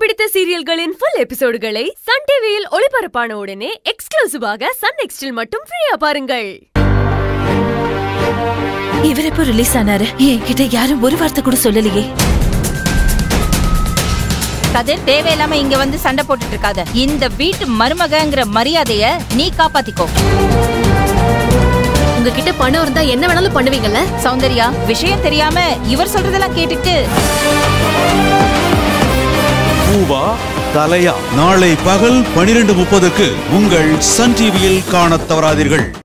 பிடித்த சீரியல்களின் full எபிசோடுகளை Sun டிவியில் ஒளிபரப்பான உடனே எக்ஸ்க்ளூசிவாக சன் நெக்ஸ்டில் மட்டும் ஃப்ரீயா பாருங்கள் இவர் எப்போ ரிலீஸ் ஆனாரு என்கிட்ட யாரும் ஒரு வார்த்தை கூட சொல்லலையே கதிர் தேவையில்லாம இங்க வந்து சண்டை போட்டுட்டு இருக்காத இந்த வீட்டு மருமகங்கிற மரியாதைய நீ காப்பாத்திக்கோ உங்ககிட்ட பணம் இருந்தா என்ன வேணாலும் பண்ணுவீங்கல்ல சௌந்தர்யா விஷயம் தெரியாம இவர் சொல்றதெல்லாம் கேட்டுட்டு பூவா தலையா நாளை பகல் பனிரெண்டு முப்பதுக்கு உங்கள் சன் டிவியில் காணத் தவறாதீர்கள்